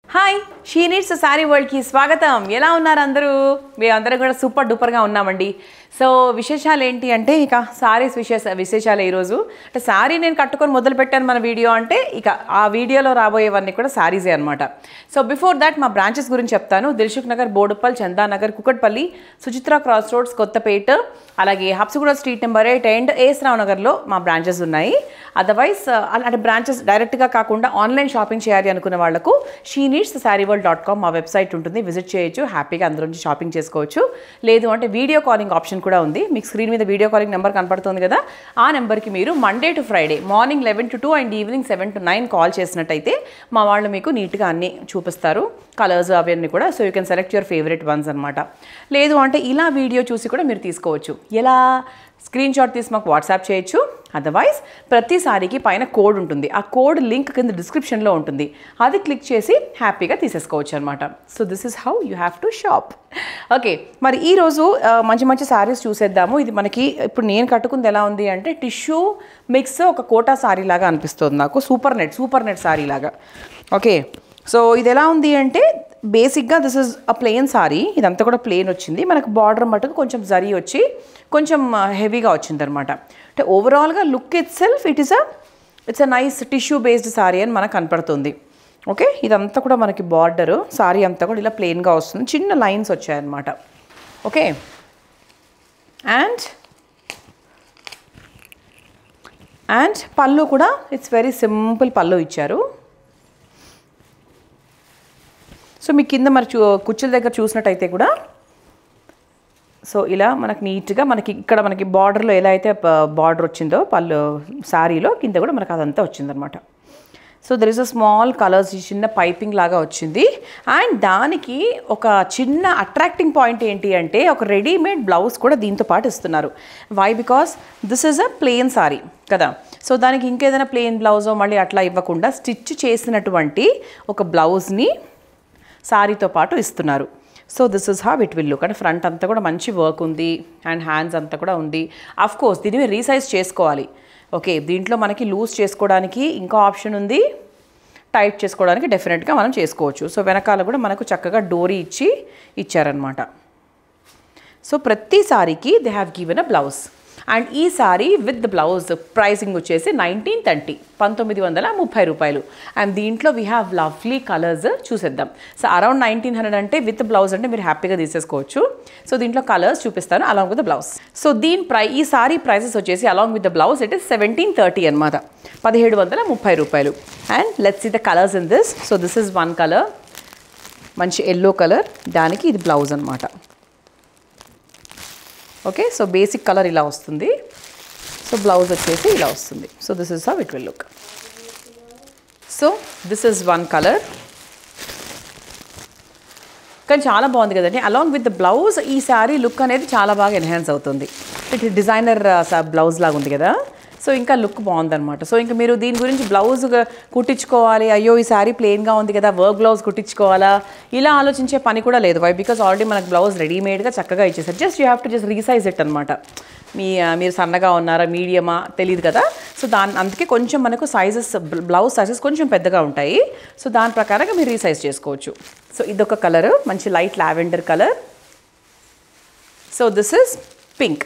hi she needs saree వరల్డ్కి స్వాగతం ఎలా ఉన్నారు అందరూ మేము అందరం కూడా సూపర్ డూపర్గా ఉన్నామండి సో విశేషాలు ఏంటి అంటే ఇక శారీస్ విశేష విశేషాలు ఈరోజు అంటే శారీ నేను కట్టుకొని మొదలు పెట్టాను మన వీడియో అంటే ఇక ఆ వీడియోలో రాబోయేవన్నీ కూడా శారీసే అనమాట సో బిఫోర్ దాట్ మా బ్రాంచెస్ గురించి చెప్తాను దిల్సుఖ్ నగర్ బోడుప్పల్ చందానగర్ కుకట్పల్లి సుచిత్ర క్రాస్ రోడ్స్ కొత్తపేట అలాగే Habsiguda street number eight and A S Rao నగర్లో మా బ్రాంచెస్ ఉన్నాయి అదర్వైజ్ అలాంటి బ్రాంచెస్ డైరెక్ట్గా కాకుండా ఆన్లైన్ షాపింగ్ చేయాలి అనుకున్న వాళ్ళకు she needs saree world dot com మా వెబ్సైట్ ఉంటుంది విజిట్ చేయొచ్చు హ్యాపీగా అందరూ నుంచి షాపింగ్ చేసుకోవచ్చు లేదు అంటే వీడియో కాలింగ్ ఆప్షన్ కూడా ఉంది మీకు స్క్రీన్ మీద వీడియో కాలింగ్ నెంబర్ కనపడుతుంది కదా ఆ నెంబర్కి మీరు Monday to Friday morning eleven to two and evening seven to nine call చేసినట్టయితే మా వాళ్ళు మీకు నీట్గా అన్నీ చూపిస్తారు కలర్స్ అవన్నీ కూడా so you can select your favourite ones అనమాట లేదు అంటే ఇలా వీడియో చూసి కూడా మీరు తీసుకోవచ్చు ఎలా స్క్రీన్ షాట్ తీసి మాకు వాట్సాప్ చేయొచ్చు అదర్వైజ్ ప్రతి సారీకి పైన కోడ్ ఉంటుంది ఆ కోడ్ లింక్ కింద డిస్క్రిప్షన్లో ఉంటుంది అది క్లిక్ చేసి హ్యాపీగా తీసేసుకోవచ్చు అనమాట so this is how you have to shop okay మరి ఈరోజు ఆ, మంచి మంచి శారీస్ చూసేద్దాము ఇది మనకి ఇప్పుడు నేను కట్టుకుంది ఎలా ఉంది అంటే టిష్యూ మిక్స్ ఒక కోటా సారీ లాగా అనిపిస్తుంది నాకు super net super net sari లాగా ఓకే సో ఇది ఎలా ఉంది అంటే బేసిక్గా this is a plain sari ఇదంతా కూడా ప్లెయిన్ వచ్చింది మనకు బార్డర్ మటుకు కొంచెం జరీ వచ్చి కొంచెం హెవీగా వచ్చింది అనమాట అంటే ఓవరాల్గా look itself it is a it's a nice tissue based sari అని మనకు కనపడుతుంది ఓకే ఇదంతా కూడా మనకి బార్డర్ సారీ అంతా కూడా ఇలా ప్లెయిన్గా వస్తుంది చిన్న లైన్స్ వచ్చాయన్నమాట ఓకే అండ్ అండ్ పళ్ళు కూడా ఇట్స్ వెరీ సింపుల్ పళ్ళు ఇచ్చారు సో మీ కింద మరి చూ కుర్చీల దగ్గర చూసినట్టయితే కూడా సో ఇలా మనకి నీట్గా మనకి ఇక్కడ మనకి బార్డర్లో ఎలా అయితే బార్డర్ వచ్చిందో పళ్ళు శారీలో కింద కూడా మనకు అదంతా వచ్చిందనమాట so there is a small colours చిన్న పైపింగ్ లాగా వచ్చింది అండ్ దానికి ఒక చిన్న అట్రాక్టింగ్ పాయింట్ ఏంటి అంటే ఒక రెడీమేడ్ బ్లౌజ్ కూడా దీంతో పాటు ఇస్తున్నారు why because this is a plain sari కదా సో దానికి ఇంకేదైనా ప్లెయిన్ బ్లౌజో మళ్ళీ అట్లా ఇవ్వకుండా స్టిచ్ చేసినటువంటి ఒక బ్లౌజ్ని సారీతో పాటు ఇస్తున్నారు so this is how it will look అంటే ఫ్రంట్ అంతా కూడా మంచి వర్క్ ఉంది అండ్ హ్యాండ్స్ అంతా కూడా ఉంది అఫ్ కోర్స్ దీన్ని మీరు రీసైజ్ చేసుకోవాలి ఓకే దీంట్లో మనకి లూజ్ చేసుకోవడానికి ఇంకా ఆప్షన్ ఉంది టైట్ చేసుకోవడానికి డెఫినెట్గా మనం చేసుకోవచ్చు సో వెనకాల కూడా మనకు చక్కగా డోరీ ఇచ్చి ఇచ్చారనమాట సో ప్రతి సారీకి they have given a blouse and ఈ సారీ విత్ బ్లౌజ్ ప్రైసింగ్ వచ్చేసి నైన్టీన్ థర్టీ పంతొమ్మిది వందల ముప్పై రూపాయలు అండ్ దీంట్లో వీ హ్యావ్ లవ్లీ కలర్స్ చూసేద్దాం సో అరౌండ్ నైన్టీన్ హండ్రెడ్ అంటే విత్ బ్లౌజ్ అంటే మీరు హ్యాపీగా తీసేసుకోవచ్చు సో దీంట్లో కలర్స్ చూపిస్తాను అలాంగ్ విత్ బ్లౌజ్ సో దీని ప్రై ఈ సారీ ప్రైసెస్ వచ్చేసి along with the blouse it is seventeen thirty అనమాట పదిహేడు వందల ముప్పై రూపాయలు and let's see the colours in this so this is one colour మంచి ఎల్లో కలర్ దానికి ఇది బ్లౌజ్ అనమాట ఓకే సో బేసిక్ కలర్ ఇలా వస్తుంది సో బ్లౌజ్ వచ్చేసి ఇలా వస్తుంది so this is how it will look so this is one colour కానీ చాలా బాగుంది కదండి అలాంగ్ విత్ ద బ్లౌజ్ ఈ శారీ లుక్ అనేది చాలా బాగా ఎన్హాన్స్ అవుతుంది ఇట్ డిజైనర్ బ్లౌజ్ లాగా ఉంది కదా సో ఇంకా లుక్ బాగుందన్నమాట సో ఇంకా మీరు దీని గురించి బ్లౌజ్ కుట్టించుకోవాలి అయ్యో ఈ శారీ ప్లెయిన్గా ఉంది కదా వర్క్ బ్లౌజ్ కుట్టించుకోవాలా ఇలా ఆలోచించే పని కూడా లేదు వై బికాస్ ఆల్రెడీ మనకు బ్లౌజ్ రెడీమేడ్గా చక్కగా ఇచ్చేసారు just you have to just resize it అనమాట మీ ఆ, మీరు సన్నగా ఉన్నారా మీడియమా తెలియదు కదా సో దాని అందుకే కొంచెం మనకు సైజెస్ బ్లౌజ్ సైజెస్ కొంచెం పెద్దగా ఉంటాయి సో దాని ప్రకారంగా మీరు రీసైజ్ చేసుకోవచ్చు సో ఇదొక కలర్ మంచి light lavender colour so this is pink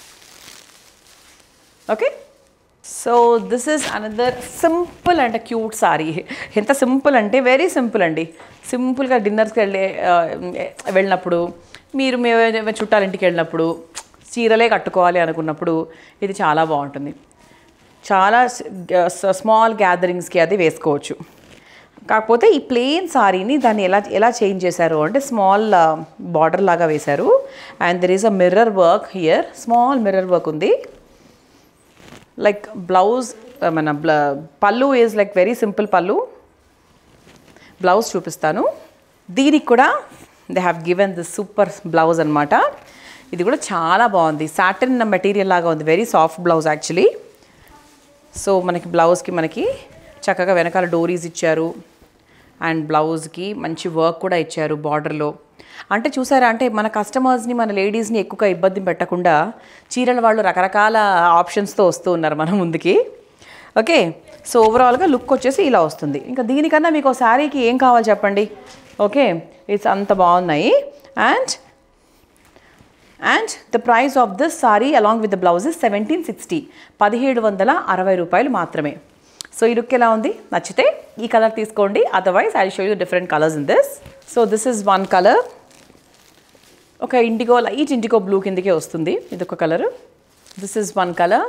okay so this is another simple and cute sari ఎంత సింపుల్ అంటే వెరీ సింపుల్ అండి సింపుల్గా డిన్నర్స్కి వెళ్ళే ఆ, వెళ్ళినప్పుడు మీరు మీ చుట్టాలింటికి వెళ్ళినప్పుడు చీరలే కట్టుకోవాలి అనుకున్నప్పుడు ఇది చాలా బాగుంటుంది చాలా స్మాల్ గ్యాదరింగ్స్కి అది వేసుకోవచ్చు కాకపోతే ఈ ప్లెయిన్ సారీని దాన్ని ఎలా ఎలా చేంజ్ చేశారు అంటే స్మాల్ బార్డర్ లాగా వేశారు and there is a mirror work here small mirror work ఉంది లైక్ బ్లౌజ్ మన బ్ల pallu is like very simple pallu blouse చూపిస్తాను దీనికి కూడా they have given the super blouse అనమాట ఇది కూడా చాలా బాగుంది సాటిన్ మెటీరియల్ లాగా ఉంది very soft blouse actually so మనకి బ్లౌజ్కి మనకి చక్కగా వెనకాల డోరీస్ ఇచ్చారు అండ్ బ్లౌజ్కి మంచి వర్క్ కూడా ఇచ్చారు బార్డర్లో అంటే చూసారా అంటే మన కస్టమర్స్ని మన లేడీస్ని ఎక్కువగా ఇబ్బంది పెట్టకుండా చీరల వాళ్ళు రకరకాల ఆప్షన్స్తో వస్తూ ఉన్నారు మన ముందుకి ఓకే సో ఓవరాల్గా లుక్ వచ్చేసి ఇలా వస్తుంది ఇంకా దీనికన్నా మీకు శారీకి ఏం కావాలి చెప్పండి ఓకే ఇట్స్ అంత బాగున్నాయి and and the price of this sari along with the blouse is seventeen sixty పదిహేడు వందల అరవై రూపాయలు మాత్రమే సో ఈ లుక్ ఎలా ఉంది నచ్చితే ఈ కలర్ తీసుకోండి otherwise I show you different colours in this so this is one colour ఒక ఇండిగో లైట్ ఇండిగో బ్లూ కిందకే వస్తుంది ఇది ఒక colour this is one colour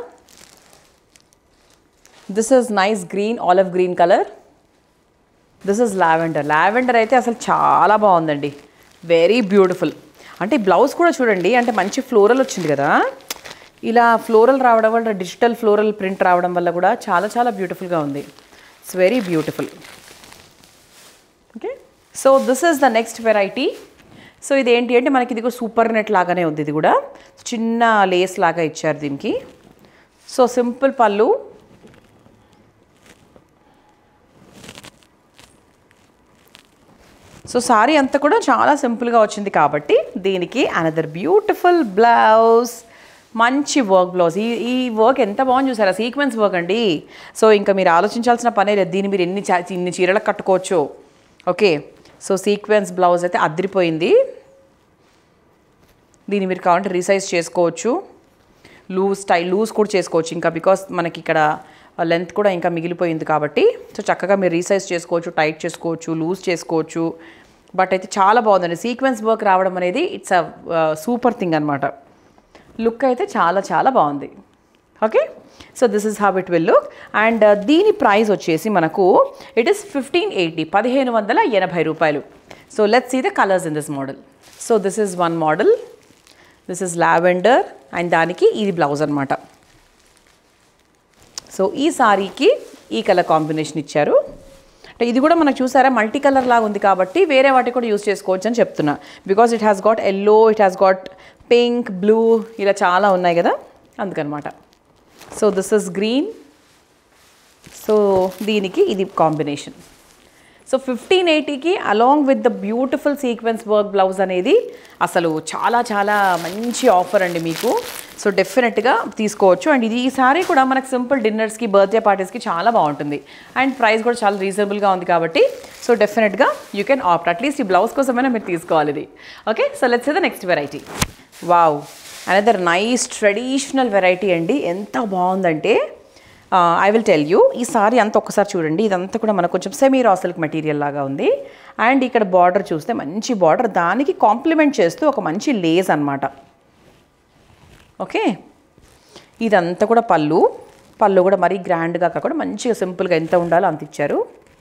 this is nice green olive green colour this is lavender lavender అయితే అసలు చాలా బాగుందండి very beautiful అంటే బ్లౌజ్ కూడా చూడండి అంటే మంచి ఫ్లోరల్ వచ్చింది కదా ఇలా ఫ్లోరల్ రావడం వల్ల డిజిటల్ ఫ్లోరల్ ప్రింట్ రావడం వల్ల కూడా చాలా చాలా బ్యూటిఫుల్గా ఉంది it's very beautiful okay so this is the next variety so ఇది ఏంటి అంటే మనకి ఇది కూడా సూపర్ నెట్ లాగానే ఉంది ఇది కూడా చిన్న లేస్ లాగా ఇచ్చారు దీనికి so simple pallu so sari అంతా కూడా చాలా సింపుల్గా వచ్చింది కాబట్టి దీనికి అనదర్ బ్యూటిఫుల్ బ్లౌజ్ మంచి వర్క్ బ్లౌజ్ ఈ ఈ వర్క్ ఎంత బాగుంది చూసారా సీక్వెన్స్ వర్క్ అండి సో ఇంకా మీరు ఆలోచించాల్సిన పనే లేదు దీన్ని మీరు ఎన్ని చా- ఇన్ని చీరలకు కట్టుకోవచ్చు ఓకే సో సీక్వెన్స్ బ్లౌజ్ అయితే అదిరిపోయింది దీన్ని మీరు కావాలంటే రీసైజ్ చేసుకోవచ్చు లూజ్ స్టైల్ లూజ్ కూడా చేసుకోవచ్చు ఇంకా బికాస్ మనకి ఇక్కడ లెంత్ కూడా ఇంకా మిగిలిపోయింది కాబట్టి సో చక్కగా మీరు రీసైజ్ చేసుకోవచ్చు టైట్ చేసుకోవచ్చు లూజ్ చేసుకోవచ్చు బట్ అయితే చాలా బాగుందండి సీక్వెన్స్ వర్క్ రావడం అనేది ఇట్స్ అ సూపర్ థింగ్ అనమాట లుక్ అయితే చాలా చాలా బాగుంది okay so this is how it will look and దీని ప్రైస్ వచ్చేసి మనకు ఇట్ ఇస్ ఫిఫ్టీన్ ఎయిటీ పదిహేను వందల ఎనభై రూపాయలు so let's see the colours in this model so this is one model this is lavender and దానికి ఇది blouse అనమాట సో ఈ సారీకి ఈ కలర్ కాంబినేషన్ ఇచ్చారు అంటే ఇది కూడా మనకు చూసారా మల్టీ కలర్ లాగా ఉంది కాబట్టి వేరే వాటికి కూడా యూస్ చేసుకోవచ్చు అని చెప్తున్నా because it has got yellow it has got pink blue ఇలా చాలా ఉన్నాయి కదా అందుకనమాట so this is green so దీనికి ఇది కాంబినేషన్ సో ఫిఫ్టీన్ ఎయిటీకి along with the beautiful sequence work blouse అనేది అసలు చాలా చాలా మంచి ఆఫర్ అండి మీకు సో డెఫినెట్గా తీసుకోవచ్చు అండ్ ఇది ఈ సారీ కూడా మనకు సింపుల్ డిన్నర్స్కి బర్త్డే పార్టీస్కి చాలా బాగుంటుంది అండ్ ప్రైస్ కూడా చాలా రీజనబుల్గా ఉంది కాబట్టి సో డెఫినెట్గా యూ కెన్ ఆప్ట్ అట్లీస్ట్ ఈ బ్లౌజ్ కోసమైనా మీరు తీసుకోవాలి ఇది okay so let's the next variety wow another nice traditional variety అండి ఎంత బాగుందంటే ఐ విల్ టెల్ యూ ఈ సారీ అంతా ఒక్కసారి చూడండి ఇదంతా కూడా మనకు కొంచెం సెమీ రాసిల్క్ మెటీరియల్ లాగా ఉంది అండ్ ఇక్కడ బార్డర్ చూస్తే మంచి బార్డర్ దానికి కాంప్లిమెంట్ చేస్తూ ఒక మంచి లేస్ అన్నమాట ఓకే ఇదంతా కూడా పళ్ళు పళ్ళు కూడా మరీ గ్రాండ్గా కాకుండా మంచిగా సింపుల్గా ఎంత ఉండాలో అంత ఇచ్చారు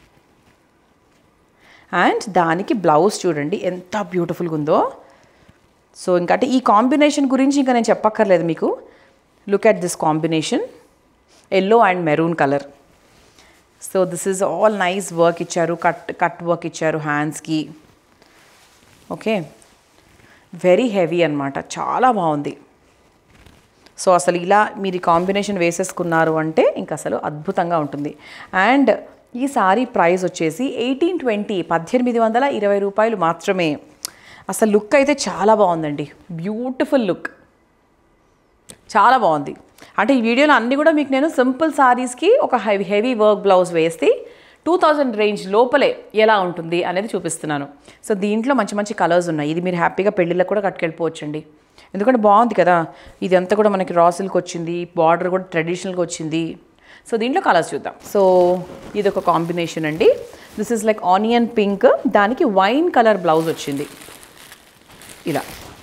అండ్ దానికి బ్లౌజ్ చూడండి ఎంత బ్యూటిఫుల్గా ఉందో సో ఇంకా అంటే ఈ కాంబినేషన్ గురించి ఇంకా నేను చెప్పక్కర్లేదు మీకు look at this combination yellow and maroon colour so this is all nice work ఇచ్చారు కట్ కట్ వర్క్ ఇచ్చారు హ్యాండ్స్కి ఓకే వెరీ హెవీ అనమాట చాలా బాగుంది సో అసలు ఇలా మీరు ఈ కాంబినేషన్ వేసేసుకున్నారు అంటే ఇంకా అసలు అద్భుతంగా ఉంటుంది అండ్ ఈ సారీ ప్రైస్ వచ్చేసి ఎయిటీన్ ట్వంటీ పద్దెనిమిది వందల ఇరవై రూపాయలు మాత్రమే అసలు లుక్ అయితే చాలా బాగుందండి బ్యూటిఫుల్ లుక్ చాలా బాగుంది అంటే ఈ వీడియోలో అన్నీ కూడా మీకు నేను సింపుల్ సారీస్కి ఒక హెవీ హెవీ వర్క్ బ్లౌజ్ వేస్తే టూ థౌజండ్ రేంజ్ లోపలే ఎలా ఉంటుంది అనేది చూపిస్తున్నాను సో దీంట్లో మంచి మంచి కలర్స్ ఉన్నాయి ఇది మీరు హ్యాపీగా పెళ్ళిళ్ళకి కూడా కట్టుకెళ్ళిపోవచ్చండి ఎందుకంటే బాగుంది కదా ఇది అంతా కూడా మనకి రా సిల్క్ వచ్చింది బార్డర్ కూడా ట్రెడిషనల్గా వచ్చింది సో దీంట్లో కలర్స్ చూద్దాం సో ఇది ఒక కాంబినేషన్ అండి this is like onion pink దానికి వైన్ కలర్ బ్లౌజ్ వచ్చింది ఇలా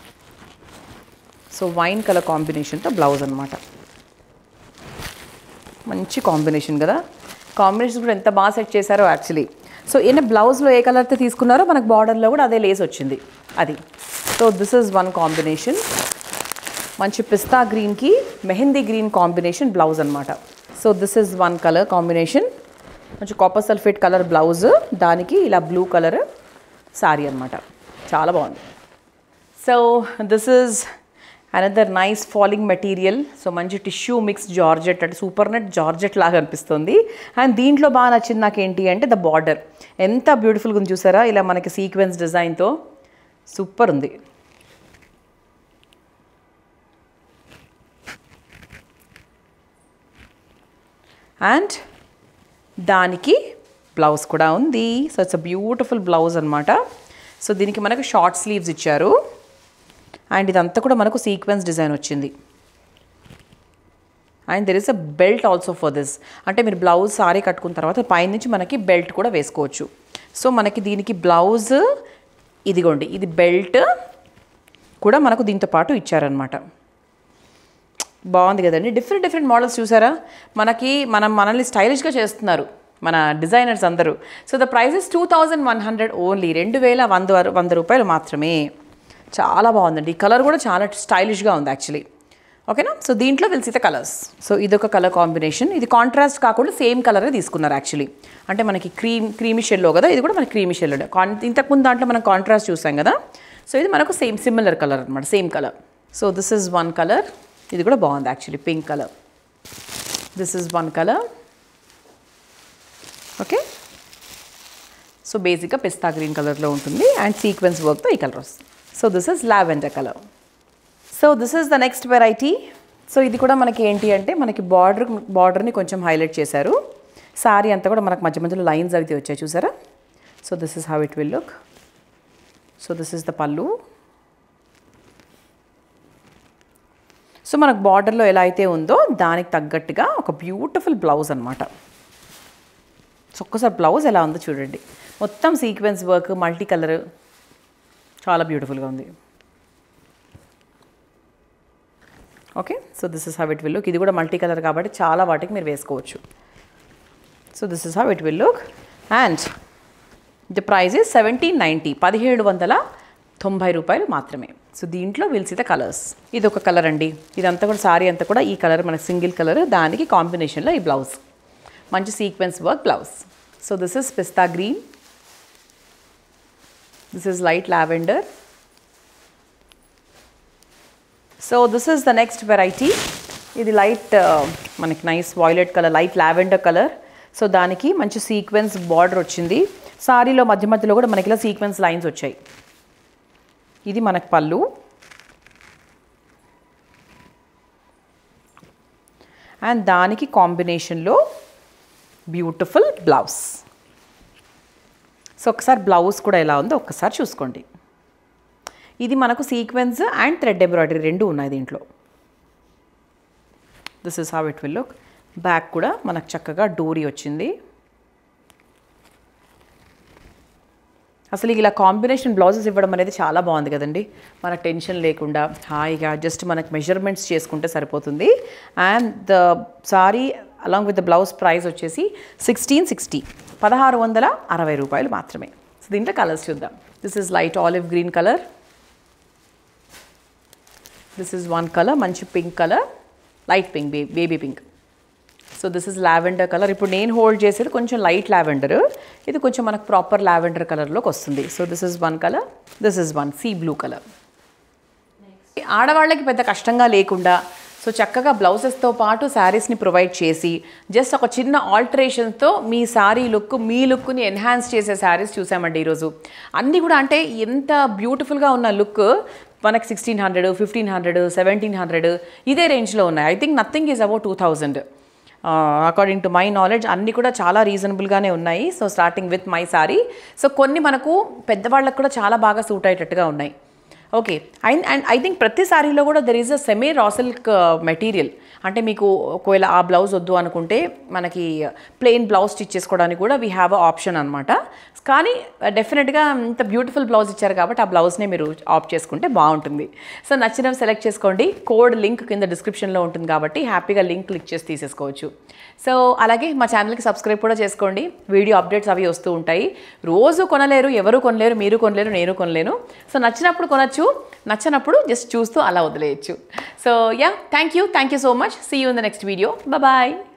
సో వైన్ కలర్ కాంబినేషన్తో బ్లౌజ్ అనమాట మంచి కాంబినేషన్ కదా కాంబినేషన్ కూడా ఎంత బాగా సెట్ చేశారో యాక్చువల్లీ సో ఈయన బ్లౌజ్లో ఏ కలర్తో తీసుకున్నారో మనకు బార్డర్లో కూడా అదే లేస్ వచ్చింది అది so this is one combination మంచి పిస్తా గ్రీన్కి మెహందీ గ్రీన్ కాంబినేషన్ బ్లౌజ్ అనమాట so this is one colour combination మంచి కాపర్ సల్ఫేట్ కలర్ బ్లౌజ్ దానికి ఇలా బ్లూ కలర్ సారీ అనమాట చాలా బాగుంది so this is another nice falling material so మంచి టిష్యూ మిక్స్ జార్జెట్ అంటే సూపర్ నెట్ జార్జెట్ లాగా అనిపిస్తుంది అండ్ దీంట్లో బాగా నచ్చింది నాకు ఏంటి అంటే ద బార్డర్ ఎంత బ్యూటిఫుల్గా ఉంది చూసారా ఇలా మనకి సీక్వెన్స్ డిజైన్తో సూపర్ ఉంది అండ్ దానికి బ్లౌజ్ కూడా ఉంది so it's a beautiful blouse అనమాట సో దీనికి మనకు షార్ట్ స్లీవ్స్ ఇచ్చారు అండ్ ఇదంతా కూడా మనకు సీక్వెన్స్ డిజైన్ వచ్చింది and there is a belt also for this అంటే మీరు బ్లౌజ్ సారీ కట్టుకున్న తర్వాత పైనుంచి మనకి బెల్ట్ కూడా వేసుకోవచ్చు సో మనకి దీనికి బ్లౌజ్ ఇదిగోండి ఇది బెల్ట్ కూడా మనకు దీంతో పాటు ఇచ్చారనమాట బాగుంది కదండి డిఫరెంట్ డిఫరెంట్ మోడల్స్ చూసారా మనకి మనం మనల్ని స్టైలిష్గా చేస్తున్నారు మన డిజైనర్స్ అందరూ so the price is two thousand one hundred only రెండు వేల వంద వర- వంద రూపాయలు మాత్రమే చాలా బాగుందండి ఈ కలర్ కూడా చాలా స్టైలిష్గా ఉంది యాక్చువల్లీ ఓకేనా సో దీంట్లో will see the colours so ఇదొక కలర్ కాంబినేషన్ ఇది కాంట్రాస్ట్ కాకుండా సేమ్ కలరే తీసుకున్నారు యాక్చువల్లీ అంటే మనకి క్రీమ్ క్రీమిష్ ఎల్లో కదా ఇది కూడా మనకి క్రీమిష్ ఎల్లో కాన్ ఇంతకుముందు దాంట్లో మనం కాంట్రాస్ట్ చూసాం కదా సో ఇది మనకు సేమ్ సిమిలర్ కలర్ అనమాట same colour so this is one colour ఇది కూడా బాగుంది actually pink colour this is one colour okay so బేసిక్గా పిస్తా గ్రీన్ కలర్లో ఉంటుంది అండ్ సీక్వెన్స్ వర్క్తో ఈ కలర్ వస్తుంది so this is lavender colour so this is the next variety so ఇది కూడా మనకి ఏంటి అంటే మనకి బార్డర్ బార్డర్ని కొంచెం హైలైట్ చేశారు సారీ అంతా కూడా మనకు మధ్య మధ్యలో లైన్స్ అయితే వచ్చాయి చూసారా so this is how it will look so this is the pallu so మనకు బార్డర్లో ఎలా అయితే ఉందో దానికి తగ్గట్టుగా ఒక బ్యూటిఫుల్ బ్లౌజ్ అనమాట సో ఒక్కసారి బ్లౌజ్ ఎలా ఉందో చూడండి మొత్తం సీక్వెన్స్ వర్క్ మల్టీ కలర్ చాలా బ్యూటిఫుల్గా ఉంది okay so this is how it will look ఇది కూడా మల్టీ కలర్ కాబట్టి చాలా వాటికి మీరు వేసుకోవచ్చు so this is how it will look and the price is seventeen ninety పదిహేడు వందల తొంభై రూపాయలు మాత్రమే సో దీంట్లో విల్సి ద కలర్స్ ఇది ఒక కలర్ అండి ఇదంతా కూడా సారీ అంతా కూడా ఈ కలర్ మనకి సింగిల్ కలర్ దానికి కాంబినేషన్లో ఈ బ్లౌజ్ మంచి sequence work blouse so this is pista green this is light lavender so this is the next variety ఇది లైట్ మనకి nice violet colour light lavender colour so దానికి మంచి సీక్వెన్స్ బార్డర్ వచ్చింది సారీలో మధ్య మధ్యలో కూడా మనకి ఇలా సీక్వెన్స్ లైన్స్ వచ్చాయి ఇది మనకు పళ్ళు అండ్ దానికి కాంబినేషన్లో బ్యూటిఫుల్ బ్లౌజ్ సో ఒకసారి బ్లౌజ్ కూడా ఎలా ఉందో ఒక్కసారి చూసుకోండి ఇది మనకు సీక్వెన్స్ అండ్ థ్రెడ్ ఎంబ్రాయిడరీ రెండు ఉన్నాయి దీంట్లో this is how it will look back కూడా మనకు చక్కగా డోరీ వచ్చింది అసలు ఇలా కాంబినేషన్ బ్లౌజెస్ ఇవ్వడం అనేది చాలా బాగుంది కదండి మన టెన్షన్ లేకుండా హాయిగా జస్ట్ మనకు మెజర్మెంట్స్ చేసుకుంటే సరిపోతుంది and the sari along with the blouse price వచ్చేసి సిక్స్టీన్ సిక్స్టీ పదహారు వందల అరవై రూపాయలు మాత్రమే సో దీంట్లో కలర్స్ చూద్దాం this is light olive green colour this is one colour మంచి పింక్ కలర్ లైట్ పింక్ బే baby pink so this is lavender colour ఇప్పుడు నేను హోల్డ్ చేసేది కొంచెం లైట్ లావెండర్ ఇది కొంచెం మనకు ప్రాపర్ లావెండర్ కలర్లోకి వస్తుంది so this is one colour this is one sea blue colour ఆడవాళ్ళకి పెద్ద కష్టంగా లేకుండా సో చక్కగా బ్లౌజెస్తో పాటు శారీస్ని ప్రొవైడ్ చేసి జస్ట్ ఒక చిన్న ఆల్టరేషన్తో మీ శారీ లుక్ మీ లుక్ని ఎన్హాన్స్ చేసే శారీస్ చూసామండి ఈరోజు అన్నీ కూడా అంటే ఎంత బ్యూటిఫుల్గా ఉన్న లుక్ మనకి sixteen hundred fifteen hundred seventeen hundred ఇదే రేంజ్లో ఉన్నాయి I think nothing is about two thousand according to my knowledge అన్నీ కూడా చాలా రీజనబుల్గానే ఉన్నాయి so starting with my sari so కొన్ని మనకు పెద్దవాళ్ళకు కూడా చాలా బాగా సూట్ అయ్యేటట్టుగా ఉన్నాయి okay and and I think ప్రతి సారీలో కూడా there is a semi raw silk material అంటే మీకు ఒకవేళ ఆ బ్లౌజ్ వద్దు అనుకుంటే మనకి ప్లెయిన్ బ్లౌజ్ స్టిచ్ చేసుకోవడానికి కూడా వీ హ్యావ్ అ ఆప్షన్ అనమాట కానీ డెఫినెట్గా ఇంత బ్యూటిఫుల్ బ్లౌజ్ ఇచ్చారు కాబట్టి ఆ బ్లౌజ్నే మీరు ఆప్ట్ చేసుకుంటే బాగుంటుంది సో నచ్చినవి సెలెక్ట్ చేసుకోండి కోడ్ లింక్ కింద డిస్క్రిప్షన్లో ఉంటుంది కాబట్టి హ్యాపీగా లింక్ క్లిక్ చేసి తీసేసుకోవచ్చు సో అలాగే మా ఛానల్కి సబ్స్క్రైబ్ కూడా చేసుకోండి వీడియో అప్డేట్స్ అవి వస్తూ ఉంటాయి రోజు కొనలేరు ఎవరు కొనలేరు మీరు కొనలేరు నేను కొనలేను సో నచ్చినప్పుడు కొనచ్చు నచ్చినప్పుడు జస్ట్ చూస్తూ అలా వదిలేయచ్చు so yeah thank you thank you so much see you in the next video bye